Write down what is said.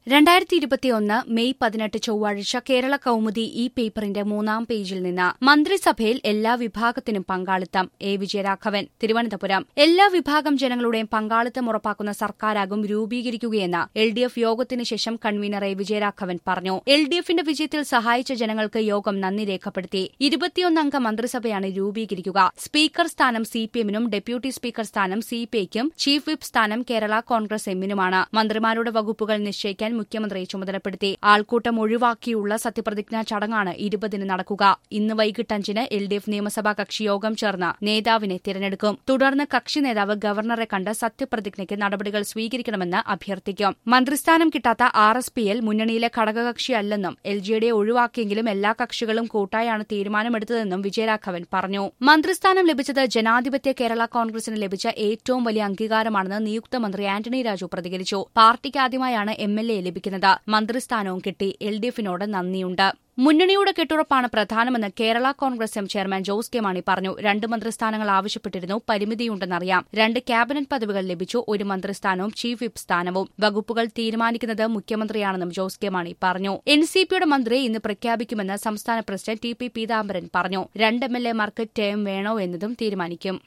രണ്ടായിരത്തി ഇരുപത്തിയൊന്ന് മെയ് പതിനെട്ട് ചൊവ്വാഴ്ച കേരള കൌമുദി ഈ പേപ്പറിന്റെ മൂന്നാം പേജിൽ നിന്ന് മന്ത്രിസഭയിൽ എല്ലാ വിഭാഗത്തിനും പങ്കാളിത്തം എ വിജയരാഘവൻ തിരുവനന്തപുരം എല്ലാ വിഭാഗം ജനങ്ങളുടെയും പങ്കാളിത്തം ഉറപ്പാക്കുന്ന സർക്കാരാകും രൂപീകരിക്കുകയെന്ന് എൽ ഡി എഫ് യോഗത്തിന് ശേഷം കൺവീനർ എ വിജയരാഘവൻ പറഞ്ഞു എൽ ഡി എഫിന്റെ വിജയത്തിൽ സഹായിച്ച ജനങ്ങൾക്ക് യോഗം നന്ദി രേഖപ്പെടുത്തി ഇരുപത്തിയൊന്നംഗ മന്ത്രിസഭയാണ് രൂപീകരിക്കുക സ്പീക്കർ സ്ഥാനം സി പി എമ്മിനും ഡെപ്യൂട്ടി സ്പീക്കർ സ്ഥാനം സി പി ഐക്കും ചീഫ് വിപ്പ് സ്ഥാനം കേരള കോൺഗ്രസ് എമ്മിനുമാണ് മന്ത്രിമാരുടെ വകുപ്പുകൾ നിശ്ചയിക്കാൻ മുഖ്യമന്ത്രിയെ ചുമതലപ്പെടുത്തി ആൾക്കൂട്ടം ഒഴിവാക്കിയുള്ള സത്യപ്രതിജ്ഞാ ചടങ്ങാണ് ഇരുപതിന് നടക്കുക ഇന്ന് വൈകിട്ട് അഞ്ചിന് എൽ ഡി എഫ് നിയമസഭാ കക്ഷി യോഗം ചേർന്ന് നേതാവിനെ തിരഞ്ഞെടുക്കും തുടർന്ന് കക്ഷി നേതാവ് ഗവർണറെ കണ്ട് സത്യപ്രതിജ്ഞയ്ക്ക് നടപടികൾ സ്വീകരിക്കണമെന്ന് അഭ്യർത്ഥിക്കും മന്ത്രിസ്ഥാനം കിട്ടാത്ത ആർ എസ് പി എൽ മുന്നണിയിലെ ഘടകകക്ഷിയല്ലെന്നും എൽ ജെ ഡിയെ ഒഴിവാക്കിയെങ്കിലും എല്ലാ കക്ഷികളും കൂട്ടായാണ് തീരുമാനമെടുത്തതെന്നും വിജയരാഘവൻ പറഞ്ഞു മന്ത്രിസ്ഥാനം ലഭിച്ചത് ജനാധിപത്യ കേരള കോൺഗ്രസിന് ലഭിച്ച ഏറ്റവും വലിയ അംഗീകാരമാണെന്ന് നിയുക്ത മന്ത്രി ആന്റണി രാജു പ്രതികരിച്ചു പാർട്ടിക്ക് ആദ്യമായാണ് എം എൽ എ ലഭിക്കുന്നത് മന്ത്രിസ്ഥാനവും കിട്ടി എൽ ഡി എഫിനോട് നന്ദിയുണ്ട് മുന്നണിയുടെ കെട്ടുറപ്പാണ് പ്രധാനമെന്ന് Kerala Congress M chairman Jose K Mani പറഞ്ഞു രണ്ട് മന്ത്രിസ്ഥാനങ്ങൾ ആവശ്യപ്പെട്ടിരുന്നു പരിമിതിയുണ്ടെന്നറിയാം രണ്ട് ക്യാബിനറ്റ് പദവികൾ ലഭിച്ചു ഒരു മന്ത്രിസ്ഥാനവും ചീഫ് വിപ്പ് സ്ഥാനവും വകുപ്പുകൾ തീരുമാനിക്കുന്നത് മുഖ്യമന്ത്രിയാണെന്നും ജോസ് കെ മാണി പറഞ്ഞു എൻ സി പിയുടെ മന്ത്രിയെ ഇന്ന് പ്രഖ്യാപിക്കുമെന്ന് സംസ്ഥാന പ്രസിഡന്റ് ടി പി പീതാംബരൻ പറഞ്ഞു രണ്ട് എം എൽ എമാർക്ക് ടേം വേണോ എന്നതും തീരുമാനിക്കും